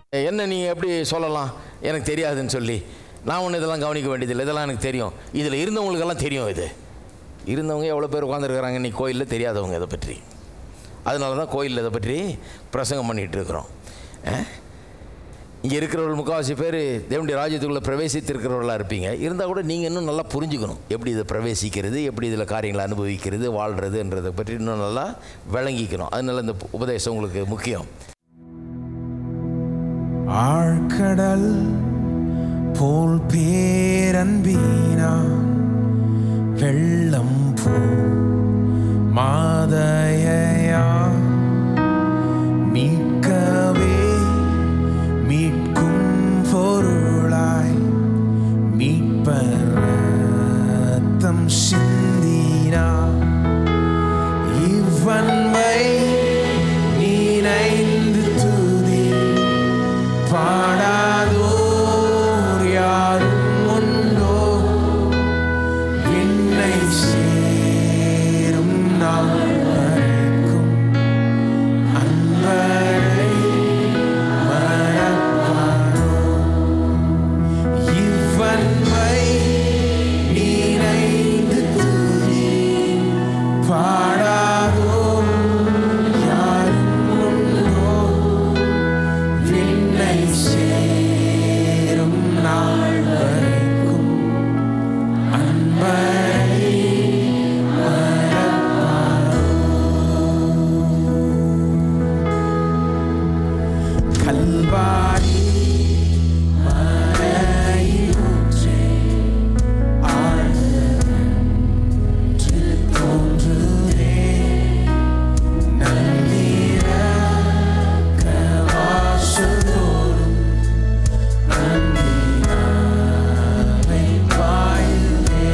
என்ன நீங்கள் எப்படி சொல்லலாம் எனக்கு தெரியாதுன்னு சொல்லி நான் ஒன்று இதெல்லாம் கவனிக்க வேண்டியதில்லை இதெல்லாம் எனக்கு தெரியும் இதில் இருந்தவங்களுக்கெல்லாம் தெரியும் இது இருந்தவங்க எவ்வளோ பேர் உட்காந்துருக்குறாங்க இன்னைக்கு கோயிலில் தெரியாதவங்க இதை பற்றி அதனால தான் கோயிலில் இதை பற்றி பிரசங்கம் பண்ணிகிட்டு இருக்கிறோம் இங்கே இருக்கிறவர்கள் முக்கால்வாசி பேர் தேவனுடைய ராஜ்யத்துக்குள்ளே பிரவேசித்திருக்கிறவர்களாக இருப்பீங்க இருந்தால் கூட நீங்கள் இன்னும் நல்லா புரிஞ்சுக்கணும் எப்படி இதை பிரவேசிக்கிறது எப்படி இதில் காரியங்களை அனுபவிக்கிறது வாழ்கிறதுன்றதை பற்றி இன்னும் நல்லா விளங்கிக்கணும் அதனால இந்த உபதேசம் உங்களுக்கு முக்கியம் ஆழ்கடல் போல் பேரன்பீனா வெள்ளம் போ மாதையா மீட்கவே மீட்கும் பொருளாய் மீட்பர் ரத்தம் சிந்தினா இவ்வன்மை நீனைந்து துதி பாடாதோர் யாரும் உண்டோ விண்ணை சேரும் நாள் வரைக்கும் அன்பரை மறப்பாரோ இவ்வன்மை நீனைந்து துதி பாடாதோ யாரும் உண்டோ விண்ணை சேரும் நாள் வரைக்கும் அன்பரை மறப்பாரோ கல்வாரி மறையூற்றே ஆழ்ந்து தோன்றுதே நன்னீர கவாசத்தோறும் நம்பினாவை பாயுதே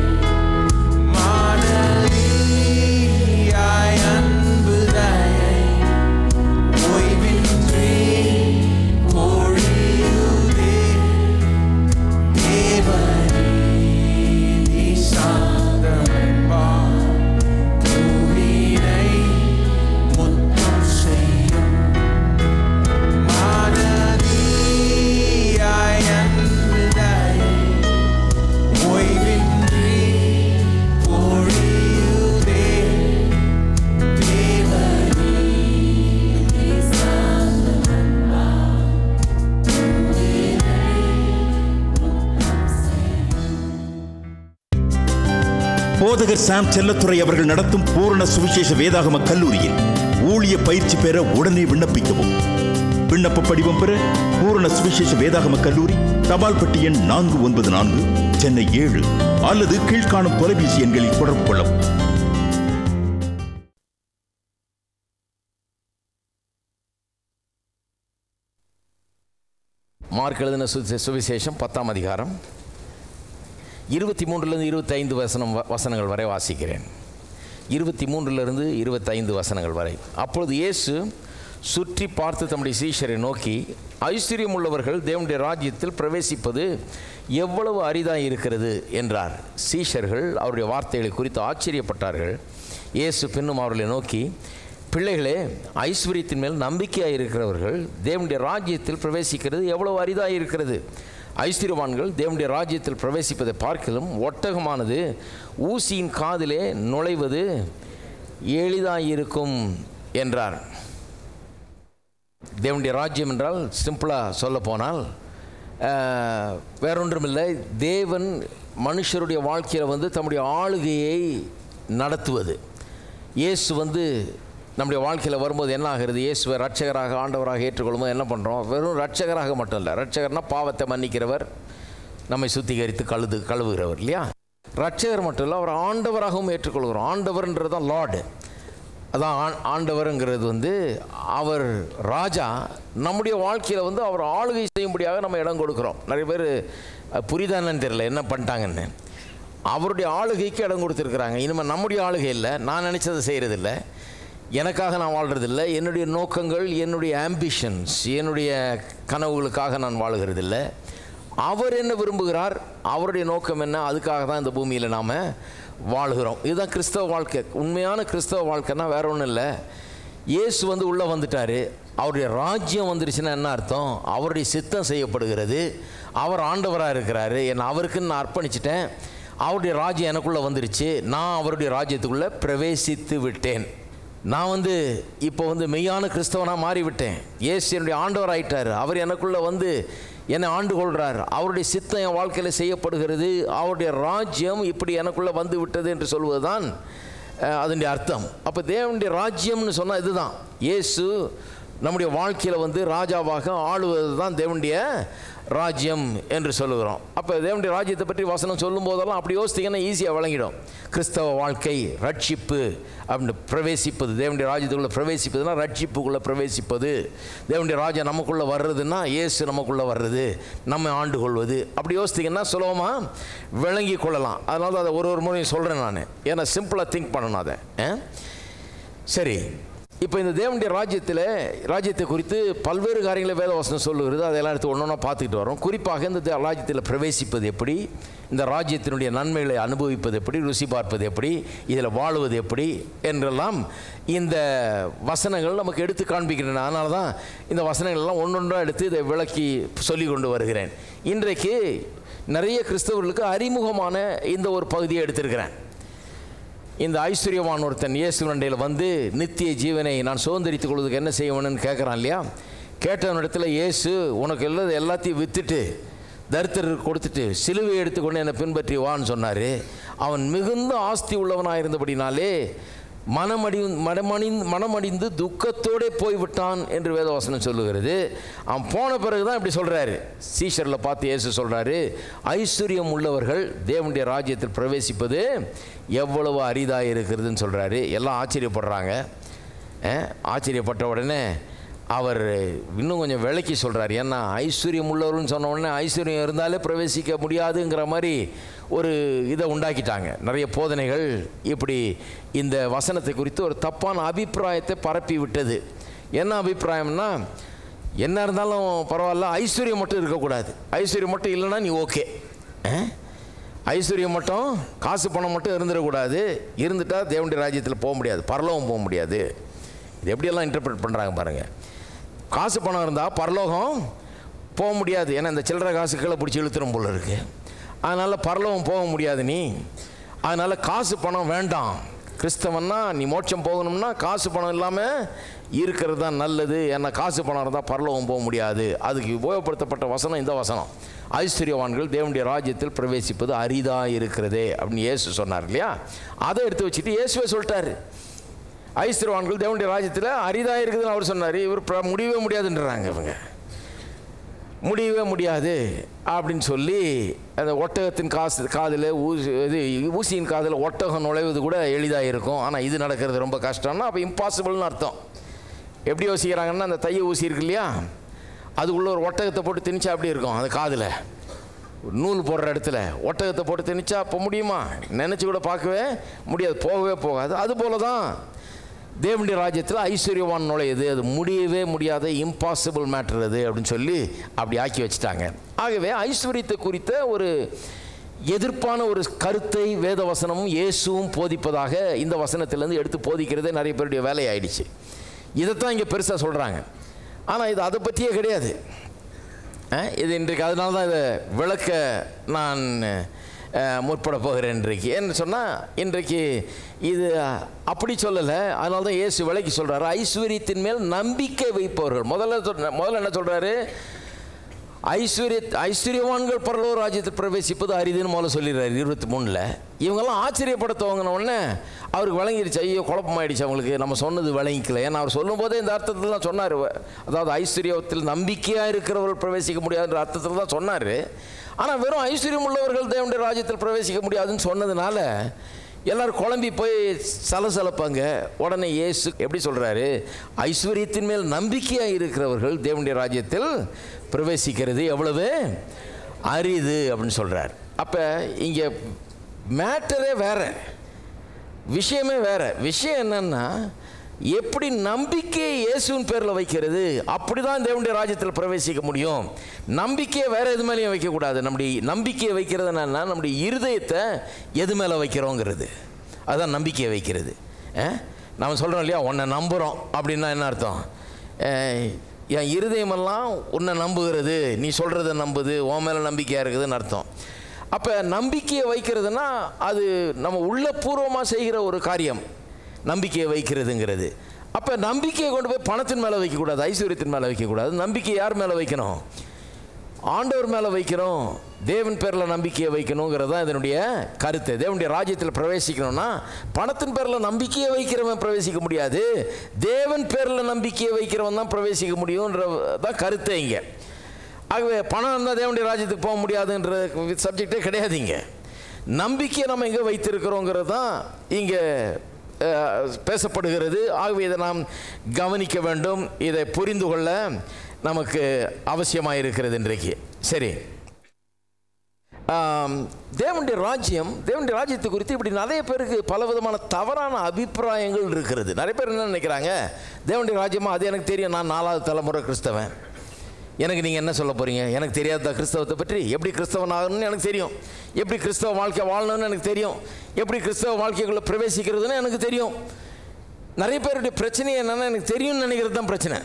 மானலியாய் அன்பு தயை ஓய்வின்றி பொழியுதே தேவநீதி சார்ந்தவன்பா பூவினை முத்தம் செய்யும் மானதியாய் அன்பு தயை ஓய்வின்றி பொழியுதே தேவநீதி சார்ந்தவன்பா போதகர் சாம் செல்லத்துறை அவர்கள் நடத்தும் பூரண சுவிசேஷ வேதாகம கல்லூரியில் ஊழிய பயிற்சி பெற உடனே விண்ணப்பிக்கவும் விண்ணப்ப படிவம் பெற பூரண சுவிசேஷ வேதாகம கல்லூரி தபால் பெட்டி எண் நான்கு ஒன்பது நான்கு சென்னை ஏழு அல்லது கீழ்காணும் தொலைபேசி எண்களில் தொடர்பு கொள்ளவும் மார்க் எழுதின சு- சுவிசேஷம் பத்தாம் அதிகாரம் இருபத்தி மூன்றுலேருந்து இருபத்தைந்து வசனம் வ- வசனங்கள் வரை வாசிக்கிறேன் இருபத்தி மூன்றிலிருந்து இருபத்தைந்து வசனங்கள் வரை அப்பொழுது இயேசு சுற்றி பார்த்து தம்முடைய சீஷரை நோக்கி ஐஸ்வர்யம் உள்ளவர்கள் தேவனுடைய ராஜ்யத்தில் பிரவேசிப்பது எவ்வளவு அரிதாய் இருக்கிறது என்றார் சீஷர்கள் அவருடைய வார்த்தைகளை குறித்து ஆச்சரியப்பட்டார்கள் இயேசு பின்னும் அவர்களை நோக்கி பிள்ளைகளே ஐஸ்வர்யத்தின் மேல் நம்பிக்கையாக இருக்கிறவர்கள் தேவனுடைய ராஜ்யத்தில் பிரவேசிக்கிறது எவ்வளவு அரிதாக இருக்கிறது ஐஸ்வர்யவான்கள் தேவனுடைய ராஜ்யத்தில் பிரவேசிப்பதை பார்க்கலும் ஒட்டகமானது ஊசியின் காதிலே நுழைவது எளிதாக இருக்கும் என்றார் தேவனுடைய ராஜ்யம் என்றால் சிம்பிளாக சொல்ல போனால் வேறொன்றுமில்லை தேவன் மனுஷருடைய வாழ்க்கையில் வந்து தம்முடைய ஆளுகையை நடத்துவது இயேசு வந்து நம்முடைய வாழ்க்கையில் வரும்போது என்ன ஆகிறது இயேசுவை ரட்சகராக ஆண்டவராக ஏற்றுக்கொள்ளும்போது என்ன பண்ணுறோம் வெறும் ரட்சகராக மட்டும் இல்லை ரட்சகர்னா பாவத்தை மன்னிக்கிறவர் நம்மை சுத்திகரித்து கழுது கழுவுகிறவர் இல்லையா ரட்சகர் மட்டும் இல்லை அவர் ஆண்டவராகவும் ஏற்றுக்கொள்கிறோம் ஆண்டவர்ன்றது தான் லார்டு அதான் ஆண் ஆண்டவருங்கிறது வந்து அவர் ராஜா நம்முடைய வாழ்க்கையில் வந்து அவர் ஆளுகை செய்யும்படியாக நம்ம இடம் கொடுக்குறோம் நிறைய பேர் புரிதானன்னு தெரியல என்ன பண்ணிட்டாங்கன்னு அவருடைய ஆளுகைக்கு இடம் கொடுத்துருக்குறாங்க இனிமேல் நம்முடைய ஆளுகை இல்லை நான் நினச்சதை செய்கிறதில்ல எனக்காக நான் வாழ்கிறதில்ல என்னுடைய நோக்கங்கள் என்னுடைய ஆம்பிஷன்ஸ் என்னுடைய கனவுகளுக்காக நான் வாழ்கிறதில்ல அவர் என்ன விரும்புகிறார் அவருடைய நோக்கம் என்ன அதுக்காக தான் இந்த பூமியில் நாம் வாழ்கிறோம் இதுதான் கிறிஸ்தவ வாழ்க்கை உண்மையான கிறிஸ்தவ வாழ்க்கைன்னா வேற ஒன்றும் இல்லை இயேசு வந்து உள்ளே வந்துட்டார் அவருடைய ராஜ்யம் வந்துருச்சுன்னா என்ன அர்த்தம் அவருடைய சித்தம் செய்யப்படுகிறது அவர் ஆண்டவராக இருக்கிறாரு என்னை அவருக்குன்னு நான் அர்ப்பணிச்சிட்டேன் அவருடைய ராஜ்யம் எனக்குள்ளே வந்துருச்சு நான் அவருடைய ராஜ்யத்துக்குள்ளே பிரவேசித்து விட்டேன் நான் வந்து இப்போ வந்து மெய்யான கிறிஸ்தவனாக மாறிவிட்டேன் இயேசு என்னுடைய ஆண்டவர் ஆயிட்டார் அவர் எனக்குள்ளே வந்து என்னை ஆண்டு கொள்கிறார் அவருடைய சித்தம் என் வாழ்க்கையில் செய்யப்படுகிறது அவருடைய ராஜ்யம் இப்படி எனக்குள்ளே வந்து விட்டது என்று சொல்வதுதான் அஹ், அதனுடைய அர்த்தம் அப்போ தேவனுடைய ராஜ்யம்னு சொன்னால் இதுதான் இயேசு நம்முடைய வாழ்க்கையில் வந்து ராஜாவாக ஆளுவது தான் தேவனுடைய ராஜ்யம் என்று சொல்லுகிறோம் அப்போ தேவனுடைய ராஜ்யத்தை பற்றி வசனம் சொல்லும் போதெல்லாம் அப்படி யோசித்தீங்கன்னா ஈஸியாக விளங்கிடும் கிறிஸ்தவ வாழ்க்கை ரட்சிப்பு அப்படின்னு பிரவேசிப்பது தேவனுடைய ராஜ்யத்துக்குள்ளே பிரவேசிப்பதுன்னா ரட்சிப்புக்குள்ளே பிரவேசிப்பது தேவனுடைய ராஜ்யம் நமக்குள்ளே வர்றதுன்னா இயேசு நமக்குள்ளே வர்றது நம்ம ஆண்டு கொள்வது அப்படி யோசித்தீங்கன்னா சுலபமாக விளங்கி கொள்ளலாம் அதனால தான் அதை ஒரு ஒரு முறையும் சொல்கிறேன் நான் ஏன்னா சிம்பிளாக திங்க் பண்ணணும் அதை ஆ? சரி இப்போ இந்த தேவனுடைய ராஜ்யத்தில் ராஜ்யத்தை குறித்து பல்வேறு காரியங்களை வேதவசனம் சொல்லுகிறது அதெல்லாம் எடுத்து ஒன்று ஒன்றா பார்த்துக்கிட்டு வரோம் குறிப்பாக இந்த தே- ராஜ்யத்தில் பிரவேசிப்பது எப்படி இந்த ராஜ்யத்தினுடைய நன்மைகளை அனுபவிப்பது எப்படி ருசி பார்ப்பது எப்படி இதில் வாழுவது எப்படி என்றெல்லாம் இந்த வசனங்கள் நமக்கு எடுத்து காண்பிக்கின்றன அதனால தான் இந்த வசனங்கள் எல்லாம் ஒன்றொன்றா எடுத்து இதை விளக்கி சொல்லி கொண்டு வருகிறேன் இன்றைக்கு நிறைய கிறிஸ்தவர்களுக்கு அறிமுகமான இந்த ஒரு பகுதியை எடுத்திருக்கிறேன் இந்த ஐஸ்வர்யவான் ஒருத்தன் இயேசு நண்டையில் வந்து நித்திய ஜீவனை நான் சுதந்திரித்துக் கொள்வதுக்கு என்ன செய்யணும்னு கேட்குறான் இல்லையா கேட்டவனிடத்தில் இயேசு உனக்கு எல்லா எல்லாத்தையும் விற்றுட்டு தரித்திரருக்கு கொடுத்துட்டு சிலுவை எடுத்துக்கொண்டு என்னை பின்பற்றி வான்னு சொன்னார் அவன் மிகுந்த ஆஸ்தி உள்ளவனாக இருந்தபடினாலே மனமடி மனமணி மனமடிந்து துக்கத்தோடே போய்விட்டான் என்று வேதவசனம் சொல்லுகிறது அவன் போன பிறகு தான் இப்படி சொல்கிறாரு சீஷரில் பார்த்து இயேசு சொல்கிறாரு ஐஸ்வர்யம் உள்ளவர்கள் தேவனுடைய ராஜ்யத்தில் பிரவேசிப்பது எவ்வளவு அரிதாக இருக்கிறதுன்னு சொல்கிறாரு எல்லாம் ஆச்சரியப்படுறாங்க அஹ், ஆச்சரியப்பட்ட உடனே அவர் இன்னும் கொஞ்சம் விளக்கி சொல்கிறார் ஏன்னா ஐஸ்வர்யம் உள்ளவர்னு சொன்ன உடனே ஐஸ்வர்யம் இருந்தாலே பிரவேசிக்க முடியாதுங்கிற மாதிரி ஒரு இதை உண்டாக்கிட்டாங்க நிறைய போதனைகள் இப்படி இந்த வசனத்தை குறித்து ஒரு தப்பான அபிப்பிராயத்தை பரப்பி விட்டது என்ன அபிப்பிராயம்னா என்ன இருந்தாலும் பரவாயில்ல ஐஸ்வர்யம் மட்டும் இருக்கக்கூடாது ஐஸ்வர்யம் மட்டும் இல்லைன்னா நீ ஓகே ஐஸ்வர்யம் மட்டும் காசு பணம் மட்டும் இருந்துடக்கூடாது இருந்துட்டால் தேவனுடைய ராஜ்யத்தில் போக முடியாது பரலோகம் போக முடியாது இது எப்படியெல்லாம் இன்டர்பிரட் பண்ணுறாங்க பாருங்கள் காசு பணம் இருந்தால் பரலோகம் போக முடியாது ஏன்னா இந்த சில்லறை காசு கீழே பிடிச்சி இழுத்துரும் போல இருக்கு அதனால் பரலோகம் போக முடியாது நீ அதனால் காசு பணம் வேண்டாம் கிறிஸ்தவன்னா நீ மோட்சம் போகணும்னா காசு பணம் இல்லாமல் இருக்கிறது தான் நல்லது ஏன்னா காசு பணம் இருந்தால் பரலோகம் போக முடியாது அதுக்கு உபயோகப்படுத்தப்பட்ட வசனம் இந்த வசனம் ஐஸ்வர்யவான்கள் தேவனுடைய ராஜ்யத்தில் பிரவேசிப்பது அரிதாக இருக்கிறதே அப்படின்னு இயேசு சொன்னார் இல்லையா அதை எடுத்து வச்சுட்டு இயேசுவே சொல்லிட்டாரு ஐஸ்வர்யவான்கள் தேவனுடைய ராஜ்யத்தில் அரிதாக இருக்குதுன்னு அவர் சொன்னார் இவர் பிர- முடியவே முடியாதுன்றாங்க இவங்க முடியவே முடியாது அப்படின்னு சொல்லி அந்த ஒட்டகத்தின் காசு காதில் ஊசி இது ஊசியின் காதில் ஒட்டகம் நுழைவது கூட எளிதாக இருக்கும் ஆனால் இது நடக்கிறது ரொம்ப கஷ்டம்னா அப்போ இம்பாசிபிள்னு அர்த்தம் எப்படி யோசிக்கிறாங்கன்னா அந்த தைய ஊசி இருக்கு இல்லையா அதுக்குள்ளே ஒரு ஒட்டகத்தை போட்டு திணிச்சா அப்படி இருக்கும் அது காதில் ஒரு நூல் போடுற இடத்துல ஒட்டகத்தை போட்டு திணிச்சா அப்போ முடியுமா நினச்சி கூட பார்க்கவே முடியாது போகவே போகாது அது போல தான் தேவனுடைய ராஜ்யத்தில் ஐஸ்வர்யவான் நுழையுது அது முடியவே முடியாத இம்பாசிபிள் மேட்டர் அது அப்படின்னு சொல்லி அப்படி ஆக்கி வச்சுட்டாங்க ஆகவே ஐஸ்வர்யத்தை குறித்த ஒரு எதிர்ப்பான ஒரு கருத்தை வேத வசனமும் இயேசுவும் போதிப்பதாக இந்த வசனத்திலேருந்து எடுத்து போதிக்கிறதே நிறைய பேருடைய வேலையாயிடுச்சு இதைத்தான் இங்கே பெருசாக சொல்கிறாங்க ஆனால் இது அதை பற்றியே கிடையாது அஹ், இது இன்றைக்கு அதனால தான் இதை விளக்க நான் அஹ், முற்பட போகிறேன் இன்றைக்கு ஏன்னு சொன்னால் இன்றைக்கு இது அப்படி சொல்லலை அதனால தான் இயேசு விளக்கி சொல்கிறாரு ஐஸ்வர்யத்தின் மேல் நம்பிக்கை வைப்பவர்கள் முதல்ல சொன்ன- முதல்ல என்ன சொல்கிறாரு ஐஸ்வர்ய ஐஸ்வர்யவான்கள் பரலோக ராஜ்யத்தில் பிரவேசிப்பது அரிதுன்னு முதல்ல சொல்லிடுறாரு இருபத்தி மூணில் இவங்கெல்லாம் ஆச்சரியப்பட துவங்கின உடனே அவருக்கு விளங்கிருச்சு ஐயோ குழப்பமாயிடுச்சு அவங்களுக்கு நம்ம சொன்னது விளங்கிக்கல ஏன்னா அவர் சொல்லும்போதே இந்த அர்த்தத்தில் தான் சொன்னார் அதாவது ஐஸ்வர்யத்தில் நம்பிக்கையாக இருக்கிறவர்கள் பிரவேசிக்க முடியாதுன்ற அர்த்தத்தில் தான் சொன்னார் ஆனால் வெறும் ஐஸ்வர்யம் உள்ளவர்கள் தேவனுடைய ராஜ்யத்தில் பிரவேசிக்க முடியாதுன்னு சொன்னதுனால எல்லாரும் குழம்பி போய் சலசலப்பாங்க உடனே இயேசு எப்படி சொல்கிறாரு ஐஸ்வர்யத்தின் மேல் நம்பிக்கையாக இருக்கிறவர்கள் தேவனுடைய ராஜ்யத்தில் பிரவேசிக்கிறது எவ்வளவு அரிது அப்படின்னு சொல்கிறார் அப்போ இங்கே மேட்டரே வேற விஷயமே வேற விஷயம் என்னன்னா எப்படி நம்பிக்கையை இயேசுவின் பேரில் வைக்கிறது அப்படி தான் தேவனுடைய ராஜ்யத்தில் பிரவேசிக்க முடியும் நம்பிக்கையை வேற எது மேலேயும் வைக்கக்கூடாது நம்முடைய நம்பிக்கையை வைக்கிறது என்னன்னா நம்முடைய இருதயத்தை எது மேலே வைக்கிறோங்கிறது அதுதான் நம்பிக்கையை வைக்கிறது அஹ்? நம்ம சொல்கிறோம் இல்லையா உன்னை நம்புகிறோம் அப்படின்னா என்ன அர்த்தம் அஹ், என் இருதயமெல்லாம் உன்னை நம்புகிறது நீ சொல்கிறத நம்புது உன் மேலே நம்பிக்கையாக இருக்குதுன்னு அர்த்தம் அப்போ நம்பிக்கையை வைக்கிறதுனா அது நம்ம உள்ளபூர்வமாக செய்கிற ஒரு காரியம் நம்பிக்கையை வைக்கிறதுங்கிறது அப்போ நம்பிக்கையை கொண்டு போய் பணத்தின் மேலே வைக்கக்கூடாது ஐஸ்வர்யத்தின் மேலே வைக்கக்கூடாது நம்பிக்கை யார் மேலே வைக்கணும் ஆண்டவர் மேலே வைக்கணும் தேவன் பேரில் நம்பிக்கையை வைக்கணுங்கிறது தான் இதனுடைய கருத்து தேவனுடைய ராஜ்யத்தில் பிரவேசிக்கணும்னா பணத்தின் பேரில் நம்பிக்கையை வைக்கிறவன் பிரவேசிக்க முடியாது தேவன் பேரில் நம்பிக்கையை வைக்கிறவன் தான் பிரவேசிக்க முடியுன்ற தான் கருத்தை இங்கே ஆகவே பணம் இருந்தால் தேவனுடைய ராஜ்யத்துக்கு போக முடியாதுன்ற சப்ஜெக்டே கிடையாது இங்கே நம்பிக்கையை நம்ம எங்கே வைத்திருக்கிறோங்கிறது தான் இங்கே அஹ், பேசப்படுகிறது ஆகவே இதை நாம் கவனிக்க வேண்டும் இதை புரிந்து கொள்ள நமக்கு அவசியமாக இருக்கிறது இன்றைக்கு சரி ஆம், தேவனுடைய ராஜ்யம் தேவனுடைய ராஜ்யத்தை குறித்து இப்படி நிறைய பேருக்கு பல விதமான தவறான அபிப்பிராயங்கள் இருக்கிறது நிறைய பேர் என்ன நினைக்கிறாங்க தேவனுடைய ராஜ்யமா அது எனக்கு தெரியும் நான் நாலாவது தலைமுறை கிறிஸ்தவன் எனக்கு நீங்கள் என்ன சொல்ல போகிறீங்க எனக்கு தெரியாத கிறிஸ்தவத்தை பற்றி எப்படி கிறிஸ்தவன் ஆகணும்னு எனக்கு தெரியும் எப்படி கிறிஸ்தவ வாழ்க்கை வாழணும்னு எனக்கு தெரியும் எப்படி கிறிஸ்தவ வாழ்க்கைக்குள்ளே பிரவேசிக்கிறதுன்னு எனக்கு தெரியும் நிறைய பேருடைய பிரச்சனை என்னென்னா எனக்கு தெரியும்னு நினைக்கிறது தான் பிரச்சனை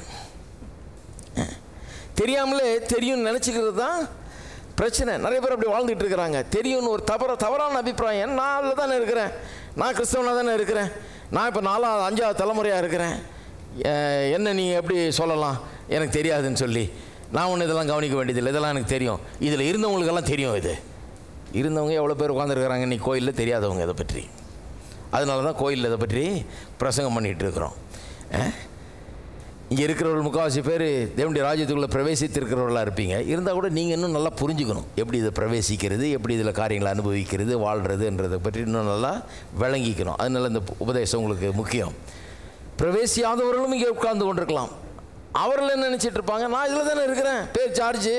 தெரியாமலே தெரியும்னு நினச்சிக்கிறது தான் பிரச்சனை நிறைய பேர் அப்படி வாழ்ந்துட்டு இருக்கிறாங்க தெரியும்னு ஒரு தவற தவறான அபிப்பிராயம் நான் அதில் தானே இருக்கிறேன் நான் கிறிஸ்தவனாக தானே இருக்கிறேன் நான் இப்போ நாலாவது அஞ்சாவது தலைமுறையாக இருக்கிறேன் அஹ், என்ன நீ எப்படி சொல்லலாம் எனக்கு தெரியாதுன்னு சொல்லி நான் ஒன்று இதெல்லாம் கவனிக்க வேண்டியதில்லை இதெல்லாம் எனக்கு தெரியும் இதில் இருந்தவங்களுக்கெல்லாம் தெரியும் இது இருந்தவங்க எவ்வளோ பேர் உட்காந்துருக்குறாங்க இன்னைக்கு கோயிலில் தெரியாதவங்க இதை பற்றி அதனால தான் கோயிலில் இதை பற்றி பிரசங்கம் பண்ணிகிட்டு இருக்கிறோம் அஹ்? இங்கே இருக்கிறவர்கள் முக்கால்வாசி பேர் தேவனுடைய ராஜ்யத்துக்குள்ளே பிரவேசித்திருக்கிறவர்களாக இருப்பீங்க இருந்தால் கூட நீங்கள் இன்னும் நல்லா புரிஞ்சுக்கணும் எப்படி இதை பிரவேசிக்கிறது எப்படி இதில் காரியங்களை அனுபவிக்கிறது வாழ்கிறதுன்றதை பற்றி இன்னும் நல்லா விளங்கிக்கணும் அதனால இந்த உபதேசம் உங்களுக்கு முக்கியம் பிரவேசியாதவர்களும் இங்கே உட்கார்ந்து கொண்டிருக்கலாம் அவர்கள் என்ன நினச்சிட்டு இருப்பாங்க நான் இதில் தானே இருக்கிறேன் பேர் சார்ஜ்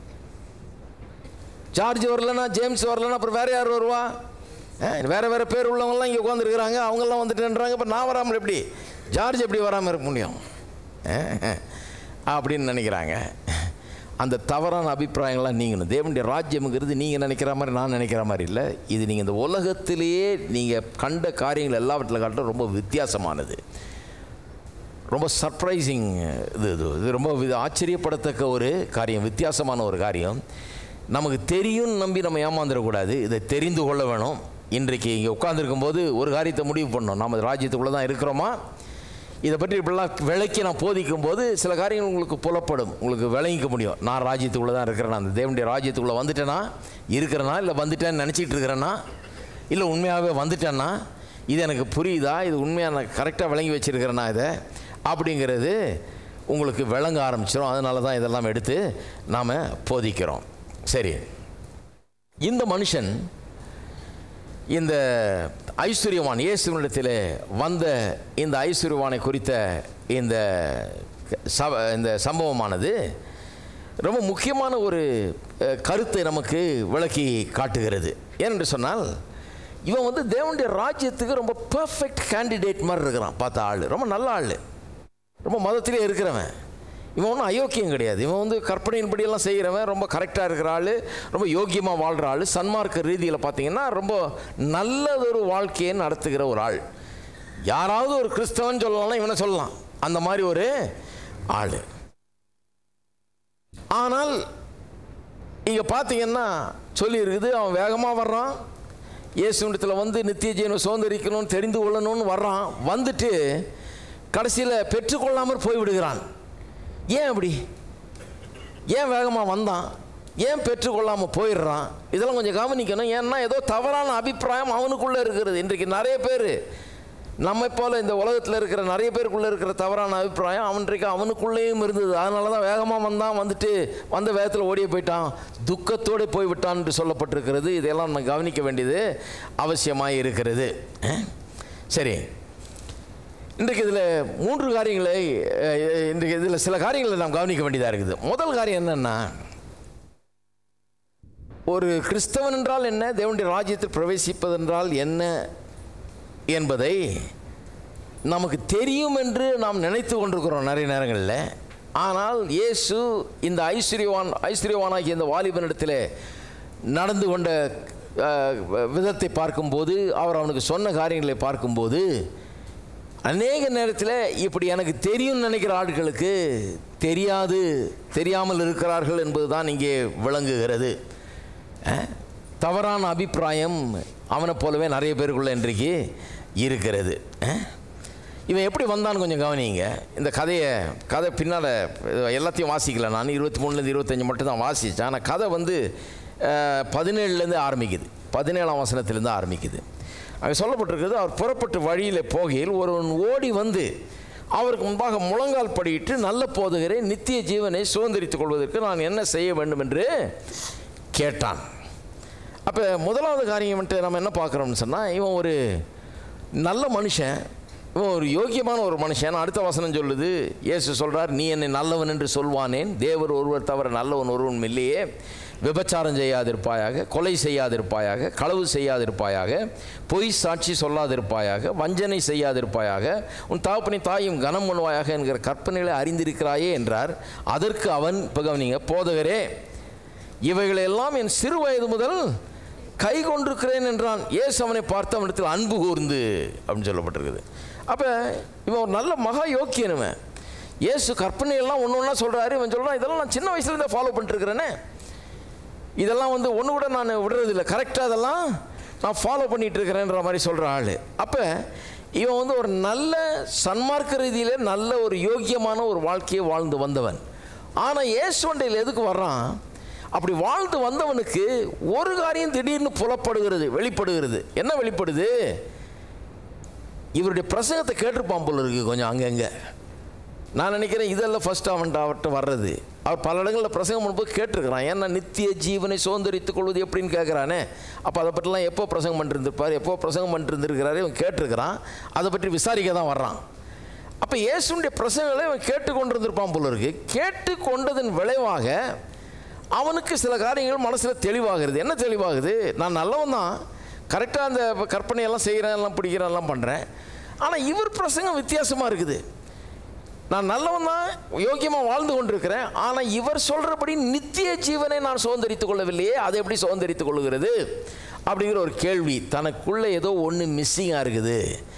சார்ஜ் வரலன்னா ஜேம்ஸ் வரலன்னா அப்புறம் வேறு யார் வருவா அஹ், வேற வேற பேர் உள்ளவங்கலாம் இங்கே உட்காந்துருக்குறாங்க அவங்கெல்லாம் வந்துட்டேன்றாங்க இப்போ நான் வராமல் எப்படி ஜார்ஜ் எப்படி வராமல் இருக்க முடியும் அஹ், அப்படின்னு நினைக்கிறாங்க அந்த தவறான அபிப்பிராயங்கள்லாம் நீங்கணும் தேவனுடைய ராஜ்யம்ங்கிறது நீங்கள் நினைக்கிற மாதிரி நான் நினைக்கிற மாதிரி இல்லை இது நீங்கள் இந்த உலகத்திலேயே நீங்கள் கண்ட காரியங்கள் எல்லாவற்றில் காட்டும் ரொம்ப வித்தியாசமானது ரொம்ப சர்ப்ரைசிங் இது இது இது ரொம்ப இது ஆச்சரியப்படத்தக்க ஒரு காரியம் வித்தியாசமான ஒரு காரியம் நமக்கு தெரியும்னு நம்பி நம்ம ஏமாந்துடக்கூடாது இதை தெரிந்து கொள்ள வேணும் இன்றைக்கு இங்கே உட்காந்துருக்கும் போது ஒரு காரியத்தை முடிவு பண்ணணும் நம்ம ராஜ்யத்துக்குள்ளே தான் இருக்கிறோமா இதை பற்றி இப்படிலாம் விளக்கி நான் போதிக்கும் போது சில காரியங்கள் உங்களுக்கு புலப்படும் உங்களுக்கு விளங்கிக்க முடியும் நான் ராஜ்யத்துக்குள்ளே தான் இருக்கிறேன்னா அந்த தேவனுடைய ராஜ்யத்துக்குள்ளே வந்துட்டேனா இருக்கிறேனா இல்லை வந்துட்டேன்னு நினச்சிட்டு இருக்கிறேன்னா இல்லை உண்மையாகவே வந்துட்டேன்னா இது எனக்கு புரியுதா இது உண்மையாக நான் கரெக்டாக விளங்கி வச்சுருக்கிறேன்னா இதை அப்படிங்கிறது உங்களுக்கு விளங்க ஆரம்பிச்சிடும் அதனால தான் இதெல்லாம் எடுத்து நாம் போதிக்கிறோம் சரி இந்த மனுஷன் இந்த ஐஸ்வர்யவான் இயேசுவனிடத்தில் வந்த இந்த ஐஸ்வர்யவானை குறித்த இந்த ச இந்த சம்பவமானது ரொம்ப முக்கியமான ஒரு அஹ், கருத்தை நமக்கு விளக்கி காட்டுகிறது ஏனென்று சொன்னால் இவன் வந்து தேவனுடைய ராஜ்யத்துக்கு ரொம்ப பெர்ஃபெக்ட் கேண்டிடேட் மாதிரி இருக்கிறான் பார்த்த ஆள் ரொம்ப நல்ல ஆள் ரொம்ப மதத்திலே இருக்கிறவன் இவன் ஒன்றும் அயோக்கியம் கிடையாது இவன் வந்து கற்பனையின்படியெல்லாம் செய்கிறவன் ரொம்ப கரெக்டாக இருக்கிற ஆள் ரொம்ப யோக்கியமாக வாழ்கிற ஆள் சன்மார்க்க ரீதியில் பார்த்தீங்கன்னா ரொம்ப நல்லதொரு வாழ்க்கையை நடத்துகிற ஒரு ஆள் யாராவது ஒரு கிறிஸ்தவன் சொல்லலாம் இவனை சொல்லலாம் அந்த மாதிரி ஒரு ஆள் ஆனால் இங்கே பார்த்தீங்கன்னா சொல்லியிருக்குது அவன் வேகமாக வர்றான் இயேசுண்டத்தில் வந்து நித்திய ஜீவனை சுதந்திரிக்கணும்னு தெரிந்து கொள்ளணும்னு வர்றான் வந்துட்டு கடைசியில் பெற்றுக்கொள்ளாமல் போய்விடுகிறான் ஏன் அப்படி ஏன் வேகமாக வந்தான் ஏன் பெற்றுக்கொள்ளாமல் போயிடுறான் இதெல்லாம் கொஞ்சம் கவனிக்கணும் ஏன்னா ஏதோ தவறான அபிப்பிராயம் அவனுக்குள்ளே இருக்கிறது இன்றைக்கு நிறைய பேர் நம்மை போல இந்த உலகத்தில் இருக்கிற நிறைய பேருக்குள்ளே இருக்கிற தவறான அபிப்பிராயம் அவன்றைக்கு அவனுக்குள்ளேயும் இருந்தது அதனால தான் வேகமாக வந்தான் வந்துட்டு வந்த வேகத்தில் ஓடியே போயிட்டான் துக்கத்தோடு போய்விட்டான் என்று சொல்லப்பட்டிருக்கிறது இதெல்லாம் நம்ம கவனிக்க வேண்டியது அவசியமாக இருக்கிறது அஹ்? சரி இன்றைக்கு இதில் மூன்று காரியங்களை அஹ், இன்றைக்கு இதில் சில காரியங்களை நாம் கவனிக்க வேண்டியதாக இருக்குது முதல் காரியம் என்னென்னா ஒரு கிறிஸ்தவன் என்றால் என்ன தேவனுடைய ராஜ்யத்தில் பிரவேசிப்பதென்றால் என்ன என்பதை நமக்கு தெரியும் என்று நாம் நினைத்து கொண்டிருக்கிறோம் நிறைய நேரங்களில் ஆனால் இயேசு இந்த ஐஸ்வர்யவான் ஐஸ்வர்யவானாகிய இந்த வாலிபனிடத்தில் நடந்து கொண்ட அஹ், விதத்தை பார்க்கும்போது அவர் அவனுக்கு சொன்ன காரியங்களை பார்க்கும்போது அநேக நேரத்தில் இப்படி எனக்கு தெரியும்னு நினைக்கிற ஆட்களுக்கு தெரியாது தெரியாமல் இருக்கிறார்கள் என்பதுதான் இங்கே விளங்குகிறது அஹ், தவறான அபிப்பிராயம் அவனை போலவே நிறைய பேருக்குள்ள இன்றைக்கு இருக்கிறது அஹ். இவன் எப்படி வந்தான்னு கொஞ்சம் கவனிங்க இந்த கதையை கதை பின்னால் எல்லாத்தையும் வாசிக்கல நான் இருபத்தி மூணுலேருந்து இருபத்தஞ்சி மட்டும் தான் வாசித்தேன் ஆனால் கதை வந்து அஹ், பதினேழுலேருந்து ஆரம்பிக்குது பதினேழாம் வசனத்திலேருந்து ஆரம்பிக்குது அங்கே சொல்லப்பட்டிருக்கிறது அவர் புறப்பட்டு வழியில் போகையில் ஒருவன் ஓடி வந்து அவருக்கு முன்பாக முழங்கால் படியிட்டு நல்ல போதுகிறே நித்திய ஜீவனை சுதந்திரித்துக் கொள்வதற்கு நான் என்ன செய்ய வேண்டும் என்று கேட்டான் அப்போ முதலாவது காரியம் வந்துட்டு நம்ம என்ன பார்க்குறோம்னு சொன்னால் இவன் ஒரு நல்ல மனுஷன் இவன் ஒரு யோக்கியமான ஒரு மனுஷன் அடுத்த வசனம் சொல்லுது இயேசு சொல்கிறார் நீ என்னை நல்லவன் என்று சொல்வானேன் தேவர் ஒருவர் தவிர நல்லவன் ஒருவன் இல்லையே விபச்சாரம் செய்யாதிருப்பாயாக கொலை செய்யாதிருப்பாயாக களவு செய்யாதிருப்பாயாக பொய் சாட்சி சொல்லாதிருப்பாயாக வஞ்சனை செய்யாதிருப்பாயாக உன் தாப்பனை தாயும் கனம் பண்ணுவாயாக என்கிற கற்பனைகளை அறிந்திருக்கிறாயே என்றார் அதற்கு அவன் இப்போ கவனிங்க போதகரே இவைகளெல்லாம் என் சிறு வயது முதல் கை கொண்டிருக்கிறேன் என்றான் ஏசு அவனை பார்த்து அவனிடத்தில் அன்பு கூர்ந்து அப்படின்னு சொல்லப்பட்டிருக்குது அப்போ இவன் ஒரு நல்ல மகா யோக்கியன் இவன் இயேசு கற்பனையெல்லாம் ஒன்று ஒன்றா சொல்கிறாரு இவன் சொல்கிறான் இதெல்லாம் நான் சின்ன வயசுலேருந்தே ஃபாலோ பண்ணிட்டுருக்கிறேனே இதெல்லாம் வந்து ஒன்று கூட நான் விடுறதில்ல கரெக்டாக அதெல்லாம் நான் ஃபாலோ பண்ணிட்டு இருக்கிறேன்ற மாதிரி சொல்கிற ஆள் அப்போ இவன் வந்து ஒரு நல்ல சன்மார்க்க ரீதியில் நல்ல ஒரு யோக்கியமான ஒரு வாழ்க்கையை வாழ்ந்து வந்தவன் ஆனால் இயேசுவண்டையில் எதுக்கு வர்றான் அப்படி வாழ்ந்து வந்தவனுக்கு ஒரு காரியம் திடீர்னு புலப்படுகிறது வெளிப்படுகிறது என்ன வெளிப்படுது இவருடைய பிரசங்கத்தை கேட்டிருப்பான் போல இருக்கு கொஞ்சம் அங்கங்கே நான் நினைக்கிறேன் இதெல்லாம் ஃபர்ஸ்ட் அவன்கிட்ட அவர்கிட்ட வர்றது அவர் பல இடங்களில் பிரசங்கம் பண்ணும்போது கேட்டிருக்கிறான் ஏன்னா நித்திய ஜீவனை சுதந்திரித்துக் கொள்வது எப்படின்னு கேட்குறானே அப்போ அதை பற்றிலாம் எப்போ பிரசங்கம் பண்ணிருந்திருப்பார் எப்போ பிரசங்கம் பண்ணிருந்திருக்கிறாரு இவன் கேட்டிருக்கிறான் அதை பற்றி விசாரிக்க தான் வர்றான் அப்போ இயேசுடைய பிரசங்களை இவன் கேட்டு கொண்டிருந்திருப்பான் போல இருக்கு கேட்டு கொண்டதன் விளைவாக அவனுக்கு சில காரியங்கள் மனசில் தெளிவாகிறது என்ன தெளிவாகுது நான் நல்லவன் தான் கரெக்டாக அந்த கற்பனையெல்லாம் செய்கிறேன் எல்லாம் பிடிக்கிறேன் எல்லாம் பண்ணுறேன் ஆனால் இவர் பிரசங்கம் வித்தியாசமாக இருக்குது நான் நல்லவன் தான் யோக்கியமாக வாழ்ந்து கொண்டிருக்கிறேன் ஆனால் இவர் சொல்கிறபடி நித்திய ஜீவனை நான் சுதந்திரித்துக் கொள்ளவில்லையே அதை எப்படி சுதந்திரித்துக் கொள்ளுகிறது அப்படிங்கிற ஒரு கேள்வி தனக்குள்ளே ஏதோ ஒன்று மிஸ்ஸிங்காக இருக்குது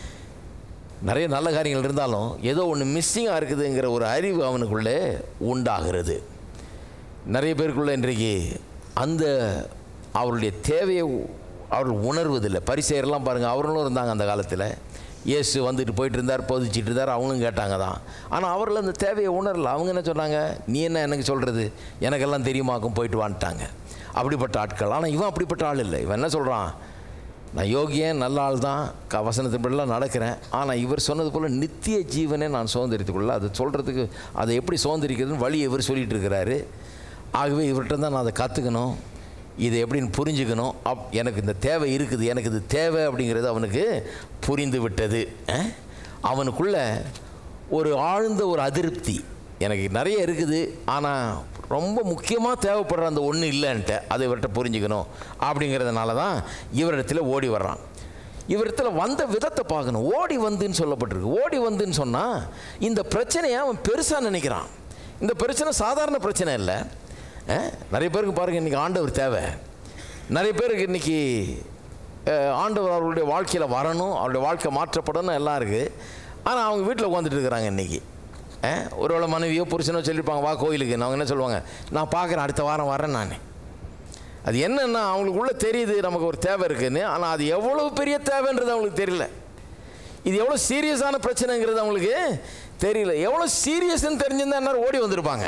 நிறைய நல்ல காரியங்கள் இருந்தாலும் ஏதோ ஒன்று மிஸ்ஸிங்காக இருக்குதுங்கிற ஒரு அறிவு அவனுக்குள்ளே உண்டாகிறது நிறைய பேருக்குள்ள இன்றைக்கு அந்த அவருடைய தேவையை அவர்கள் உணர்வதில்லை பரிசெயர்லாம் பாருங்கள் அவர்களும் இருந்தாங்க அந்த காலத்தில் இயேசு வந்துட்டு போயிட்டு இருந்தார் போதிச்சிட்டு இருந்தார் அவங்களும் கேட்டாங்க தான் ஆனால் அவர்கள் அந்த தேவையை உணரல அவங்க என்ன சொன்னாங்க நீ என்ன எனக்கு சொல்கிறது எனக்கெல்லாம் தெரியுமாக்கும் போயிட்டு வான்ட்டாங்க அப்படிப்பட்ட ஆட்கள் ஆனால் இவன் அப்படிப்பட்ட ஆள் இல்லை இவன் என்ன சொல்கிறான் நான் யோகியன் நல்ல ஆள் தான் க வசனத்தின்படிலாம் நடக்கிறேன் ஆனால் இவர் சொன்னது போல் நித்திய ஜீவனை நான் சுதந்திரித்துக்கொள்ள அது சொல்கிறதுக்கு அதை எப்படி சுதந்திரிக்கிறதுன்னு வழி இவர் சொல்லிட்டு இருக்கிறாரு ஆகவே இவர்கிட்ட தான் நான் அதை கற்றுக்கணும் இதை எப்படின்னு புரிஞ்சுக்கணும் அப் எனக்கு இந்த தேவை இருக்குது எனக்கு இது தேவை அப்படிங்கிறது அவனுக்கு புரிந்து விட்டது அஹ்? அவனுக்குள்ள ஒரு ஆழ்ந்த ஒரு அதிருப்தி எனக்கு நிறைய இருக்குது ஆனால் ரொம்ப முக்கியமாக தேவைப்படுற அந்த ஒன்று இல்லைன்ட்டு அதை இவர்கிட்ட புரிஞ்சுக்கணும் அப்படிங்கிறதுனால தான் இவரிடத்துல ஓடி வர்றான் இவரிடத்துல வந்த விதத்தை பார்க்கணும் ஓடி வந்துன்னு சொல்லப்பட்டிருக்கு ஓடி வந்துன்னு சொன்னால் இந்த பிரச்சனையை அவன் பெருசாக நினைக்கிறான் இந்த பிரச்சனை சாதாரண பிரச்சனை இல்லை அஹ், நிறைய பேருக்கு பாருங்கள் இன்றைக்கி ஆண்டவர் தேவை நிறைய பேருக்கு இன்றைக்கி ஆண்டவர் அவர்களுடைய வாழ்க்கையில் வரணும் அவருடைய வாழ்க்கை மாற்றப்படணும் எல்லாம் இருக்குது ஆனால் அவங்க வீட்டில் உட்காந்துட்டு இருக்கிறாங்க இன்றைக்கி ஒருவேளை மனைவியோ புருஷனோ சொல்லியிருப்பாங்க வா கோயிலுக்கு அவங்க என்ன சொல்லுவாங்க நான் பார்க்குறேன் அடுத்த வாரம் வரேன் நான் அது என்னன்னா அவங்களுக்குள்ள தெரியுது நமக்கு ஒரு தேவை இருக்குன்னு ஆனால் அது எவ்வளவு பெரிய தேவைன்றது அவங்களுக்கு தெரியல இது எவ்வளோ சீரியஸான பிரச்சனைங்கிறது அவங்களுக்கு தெரியல எவ்வளோ சீரியஸ்ன்னு தெரிஞ்சிருந்தா என்ன ஓடி வந்திருப்பாங்க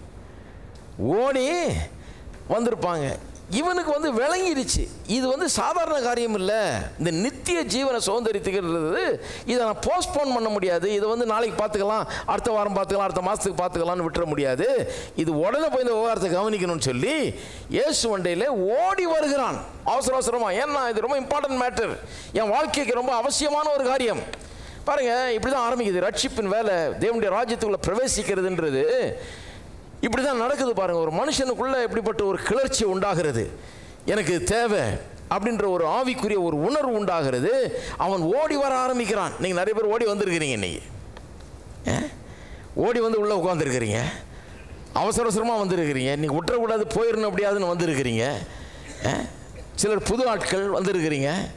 ஓடி வந்திருப்பாங்க இவனுக்கு வந்து விளங்கிடுச்சு இது வந்து சாதாரண காரியம் இல்லை இந்த நித்திய ஜீவனை சுதந்திரித்துக்கிறது இதை நான் போஸ்ட்போன் பண்ண முடியாது இதை வந்து நாளைக்கு பார்த்துக்கலாம் அடுத்த வாரம் பார்த்துக்கலாம் அடுத்த மாதத்துக்கு பார்த்துக்கலாம்னு விட்டுற முடியாது இது உடனே போய் இந்த விவகாரத்தை கவனிக்கணும்னு சொல்லி இயேசு வண்டையில் ஓடி வருகிறான் அவசர அவசரமாக ஏன்னா இது ரொம்ப இம்பார்ட்டன்ட் மேட்டர் என் வாழ்க்கைக்கு ரொம்ப அவசியமான ஒரு காரியம் பாருங்க இப்படி தான் ஆரம்பிக்குது ரட்சிப்பின் வேலை தேவனுடைய ராஜ்யத்துக்குள்ள பிரவேசிக்கிறதுன்றது இப்படி தான் நடக்குது பாருங்க ஒரு மனுஷனுக்குள்ள இப்படிப்பட்ட ஒரு கிளர்ச்சி உண்டாகிறது எனக்கு இது தேவை அப்படின்ற ஒரு ஆவிக்குரிய ஒரு உணர்வு உண்டாகிறது அவன் ஓடி வர ஆரம்பிக்கிறான் நீங்கள் நிறைய பேர் ஓடி வந்திருக்கிறீங்க இன்னைக்கு ஆ? ஓடி வந்து உள்ளே உட்காந்துருக்கிறீங்க அவசர அவசரமாக வந்திருக்கிறீங்க நீங்கள் விட்டுறக்கூடாது போயிடணும் அப்படியாதுன்னு வந்திருக்கிறீங்க ஆ? சிலர் புது ஆட்கள் வந்திருக்கிறீங்க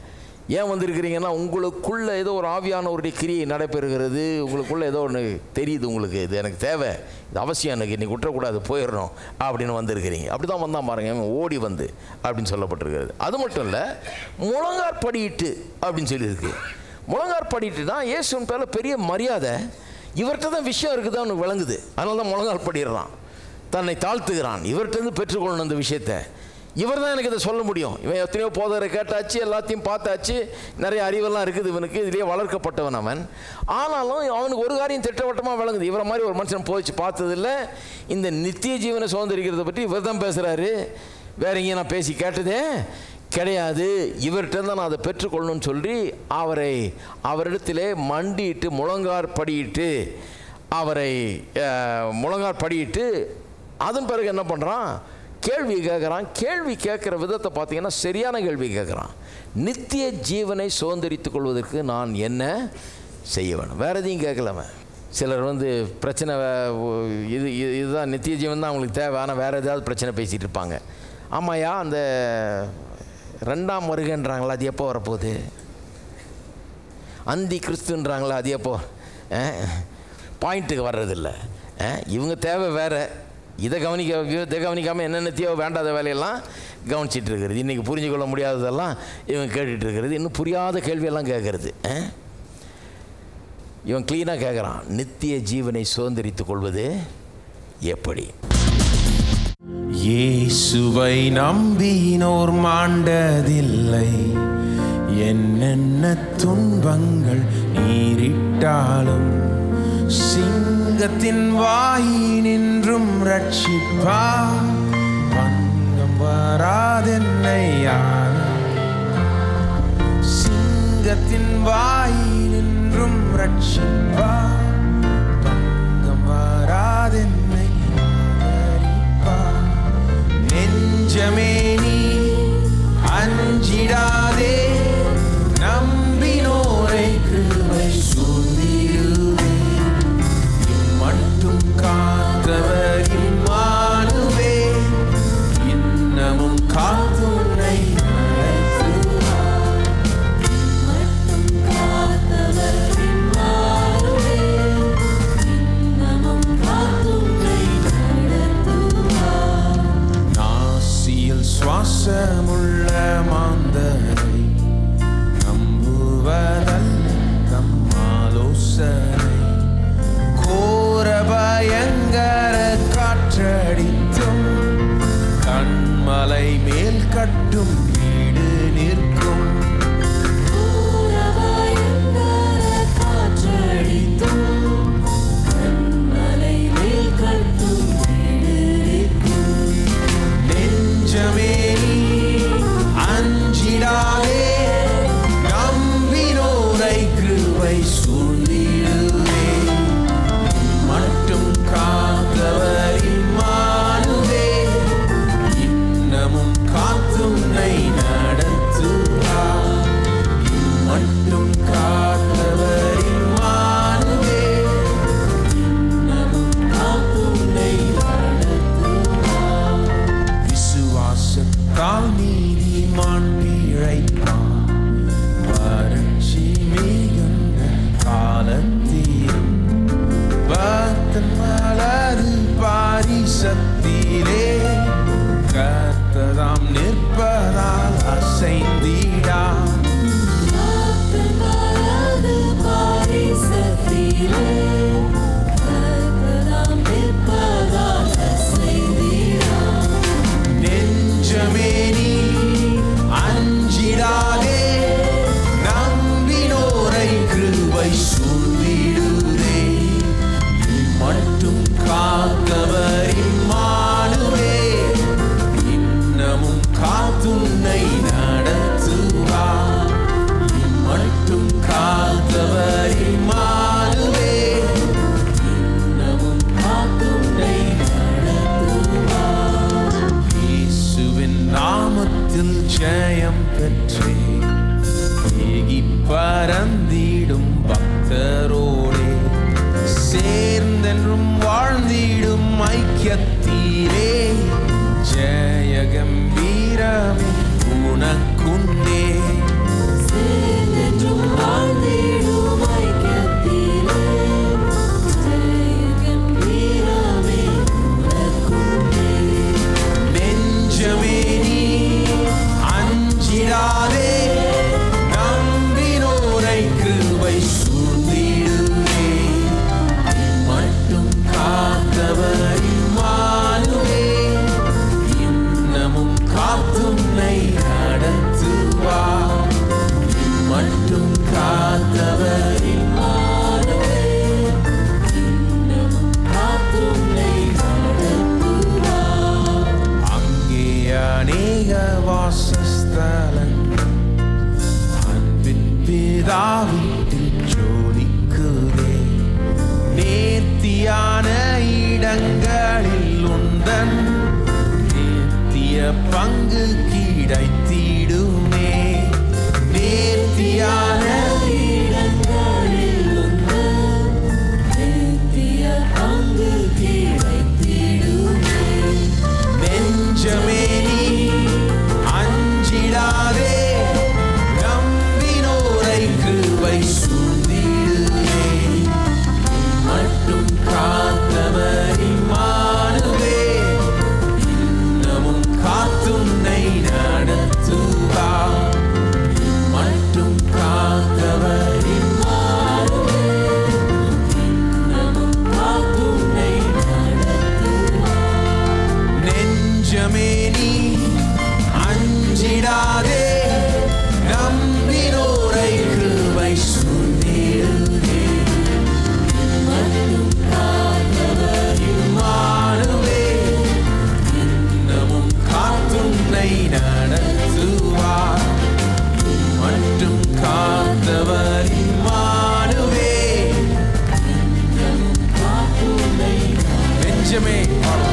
ஏன் வந்திருக்கிறீங்கன்னா உங்களுக்குள்ள ஏதோ ஒரு ஆவியானவருடைய கிரியை நடைபெறுகிறது உங்களுக்குள்ள ஏதோ ஒன்று தெரியுது உங்களுக்கு இது எனக்கு தேவை இது அவசியம் எனக்கு இன்னைக்கு விட்டுறக்கூடாது போயிடணும் அப்படின்னு வந்திருக்கிறீங்க அப்படி தான் வந்தான் பாருங்க இவன் ஓடி வந்து அப்படின்னு சொல்லப்பட்டிருக்கிறது அது மட்டும் இல்லை முழங்கார் படியிட்டு அப்படின்னு சொல்லியிருக்கு முழங்கார் படியிட்டு தான் இயேசுவின் பேரில் பெரிய மரியாதை இவர்கிட்ட தான் விஷயம் இருக்குது அவனுக்கு விளங்குது அதனால தான் முழங்கால் படிடுறான் தன்னை தாழ்த்துகிறான் இவர்கிட்ட இருந்து பெற்றுக்கொள்ளணும் அந்த விஷயத்தை இவர் தான் எனக்கு இதை சொல்ல முடியும் இவன் எத்தனையோ போதரை கேட்டாச்சு எல்லாத்தையும் பார்த்தாச்சு நிறைய அறிவெல்லாம் இருக்குது இவனுக்கு இதுலேயே வளர்க்கப்பட்டவன் அவன் ஆனாலும் அவனுக்கு ஒரு காரியம் திட்டவட்டமாக விளங்குது இவரை மாதிரி ஒரு மனுஷன் போச்சு பார்த்ததில்ல இந்த நித்திய ஜீவனை சுதந்திரிக்கிறத பற்றி இவர் தான் பேசுகிறாரு வேற எங்கேயும் நான் பேசி கேட்டதே கிடையாது இவர்கிட்ட தான் நான் அதை பெற்றுக்கொள்ளணும்னு சொல்லி அவரை அவரிடத்திலே மண்டிட்டு முழங்கார் படியிட்டு அவரை அஹ், முழங்கார் படியிட்டு அதன் பிறகு என்ன பண்ணுறான் கேள்வி கேட்குறான் கேள்வி கேட்குற விதத்தை பார்த்தீங்கன்னா சரியான கேள்வி கேட்குறான் நித்திய ஜீவனை சுதந்திரித்துக் கொள்வதற்கு நான் என்ன செய்ய வேணும் வேறு எதையும் கேட்கலாம சிலர் வந்து பிரச்சனை வே- இது இது- இதுதான் நித்திய ஜீவன் தான் அவங்களுக்கு தேவை ஆனால் வேறு ஏதாவது பிரச்சனை பேசிகிட்டு இருப்பாங்க ஆமாயா அந்த ரெண்டாம் வருகன்றாங்களா அது எப்போ வரப்போகுது அந்தி கிறிஸ்துன்றாங்களா அது எப்போ பாயிண்ட்டுக்கு வர்றதில்ல அஹ், இவங்க தேவை வேறு இதை கவனிக்க இதை கவனிக்காமல் என்னென்னத்தையோ வேண்டாத வேலையெல்லாம் கவனிச்சிட்டு இருக்கிறது இன்றைக்கி புரிஞ்சு கொள்ள முடியாததெல்லாம் இவன் கேட்டுட்டு இருக்கிறது இன்னும் புரியாத கேள்வியெல்லாம் கேட்கறது அஹ்? இவன் க்ளீனாக கேட்குறான் நித்திய ஜீவனை சுதந்திரித்துக் கொள்வது எப்படி இயேசுவை நம்பினோர் மாண்டதில்லை என்னென்ன துன்பங்கள் நீரிட்டாலும் சிங்கத்தின் வாயினின்றும் ரட்சிப்பா பங்கம் வராதென்னை சிங்கத்தின் வாயினின்றும் ரட்சிப்பா பங்கம் வராதென்னை ஆதரிப்பா நெஞ்சமே நீ அஞ்சிடாதே நம்பினோரை கிருபை சூழ்ந்திடுவே மட்டும் காத்தவர் இம்மானுவே இன்னமும் காத்துனை நடத்துவார் மட்டும் காத்தவரின் மாறுவே இன்னமும் காத்துமை நடத்துவார் நாசியில் சுவாசமுள்ள மாந்தரை நம்புவதல்ல தம் ஆலோசனை கோர பயங்கர காற்றடித்தும் கண்மலை மேல் கட்டும் வீடு நிற்கும் பூரபயங்கர காற்றடித்தும் கண்மலை மேல் கட்டும் வீடு நிற்கும். நெஞ்சமே நீ அஞ்சிடாதே நம்பினோரை கிருபை சூழ்ந்திடுவே மட்டும் காத்தவர் இம்மானுவே இன்னமும் காத்துனை நடத்துவார் மட்டும் காத்தவர் இம்மானுவே இன்னமும் காத்துமை நடத்துவார். விசுவாசத்தால் நீதிமான் பிழைப்பான் வறட்சி மிகுந்த காலத்திலும் பக்தன் மலது பாரிசத்திலே கர்த்ததாம் நிற்பதால் அசைந்திடான் காத்தவரது பாரிசத்திலே கர்த்ததாம் நிற்பதால் அசைந்திடார். நெஞ்சமே நீ அஞ்சிடாதே நம்பினோரை கிருபை சூழ்ந்திடுதே மட்டும் காத்தவர் இம்மானுவே இன்னமும் காத்துன்னை நடத்துவார் மட்டும் காத்தவர் இம்மானுவே இன்னமும் காத்துமை நடத்துவார். இயேசுவின் நாமத்தில் ஜெயம் பெற்றே ஏகி பரந்திடும் பக்தரோடே சேர்ந்தென்றும் வாழ்ந்திடும் ஐக்கியத்தீரே ஜெய கம்பீரமே உனக்குண்டே சேர் அநேக வாசஸ்தலங்கள் அன்பின் பிதாவிட்டில் ஜோலிக்குதே நேர்த்தியான இடங்களில் உந்தன் நேர்த்திய பங்கு கிடைத்திடுமே நேர்த்தியான இடங்களில் உண்டு நித்திய பங்கு கிடைத்திடுமே நெஞ்சமே நீ அஞ்சிடாதே நம்பினோரை கிருபை சூழ்ந்திடுவே மட்டும் காத்தவரி மாறுவே இன்னமும் காத்துன்னை நடத்துவா மட்டும் காத்தவரி நமும் காத்துன்னை நடத்துவார் நெஞ்சமே நீ அஞ்சிடாதே நம்பினோரை கிருபை சூழ்ந்திடுவே மட்டும் காத்தவர் இம்மானுவே இன்னமும் காத்துன்னை நடத்துவார் மட்டும் காத்தவர் இம்மானுவே காத்துன்னை நெஞ்சமே பாடுவோம்